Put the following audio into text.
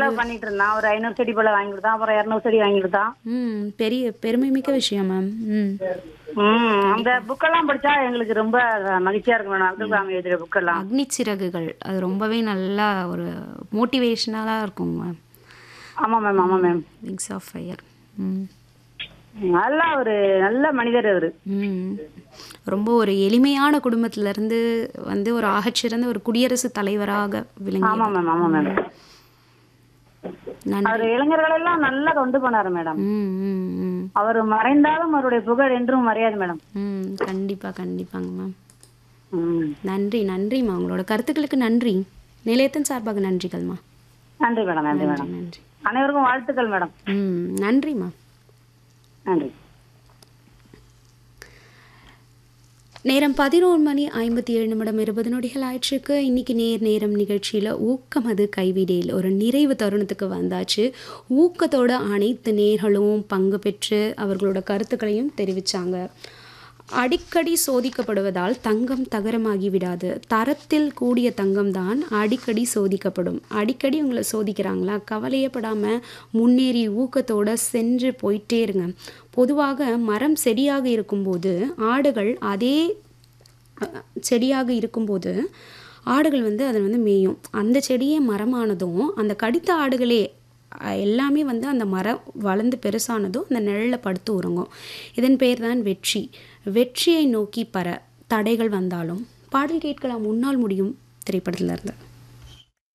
செலவு பண்ணிட்டு இருந்தான் ஒரு ஐநூறு செடி போல வாங்கி கொடுத்தான் அப்புறம் இரநூறு செடி வாங்கி கொடுத்தான் ம் பெரிய பெருமை மிக்க விஷயம் மேம் ம் ம் அந்த புக்கெல்லாம் படிச்சா எங்களுக்கு ரொம்ப மகிழ்ச்சியா இருக்கும் மேடம் அப்துல் கலாம் எழுதுற புக்கெல்லாம் அக்னி சிறகுகள் அது ரொம்பவே நல்லா ஒரு மோட்டிவேஷ்னலாக இருக்கும் மேம் ஆமா மேம் ஆமா மேம் விங்ஸ் ஆஃப் ஃபயர் ம் நல்ல ஒரு நல்ல மனிதர் அவரு ம் ரொம்ப ஒரு எளிமையான குடும்பத்துல இருந்து வந்து ஒரு ஆகச்சிறந்த ஒரு குடியரசுத் தலைவராக விளங்கி ஆமா மேம் ஆமா மேம் நன்றி அவர் இளைஞர்கள் எல்லாம் நல்லா தொண்டு பண்ணாரு மேடம் ம் ம் ம் அவர் மறைந்தாலும் அவருடைய புகழ் என்றும் மறையாது மேடம் ம் கண்டிப்பாக கண்டிப்பாங்க மேம் ம் நன்றி நன்றிம்மா உங்களோட கருத்துக்களுக்கு நன்றி நிலையத்தின் சார்பாக நன்றிகள்மா நன்றி மேடம் நன்றி மேடம் நன்றி அனைவருக்கும் வாழ்த்துக்கள் மேடம் ம் நன்றிம்மா நன்றி நேரம் பதினோரு மணி ஐம்பத்தி ஏழு நிமிடம் இருபது நொடிகள் ஆயிற்றுக்கு இன்னைக்கு நேர் நேரம் நிகழ்ச்சியில் ஊக்கம் அது கைவிடேல் ஒரு நிறைவு தருணத்துக்கு வந்தாச்சு ஊக்கத்தோட அனைத்து நேர்களும் பங்கு பெற்று அவர்களோட கருத்துக்களையும் தெரிவித்தாங்க அடிக்கடி சோதிக்கப்படுவதால் தங்கம் தகரமாகி விடாது தரத்தில் கூடிய தங்கம் தான் அடிக்கடி சோதிக்கப்படும் அடிக்கடி உங்களை சோதிக்கிறாங்களா கவலையப்படாமல் முன்னேறி ஊக்கத்தோட சென்று போயிட்டே இருங்க பொதுவாக மரம் செடியாக இருக்கும்போது ஆடுகள் அதே அஹ், செடியாக இருக்கும்போது ஆடுகள் வந்து அதை வந்து மேயும் அந்த செடியே மரமானதும் அந்த கடித்த ஆடுகளே அஹ், எல்லாமே வந்து அந்த மரம் வளர்ந்து பெருசானதும் அந்த நிழலில் படுத்து உறங்கும் இதன் பேர் தான் வெற்றி வெற்றியை நோக்கி பற தடைகள் வந்தாலும் பாடல் கேட்கலாம் முன்னால் முடியும் திரைப்படத்துல இருந்து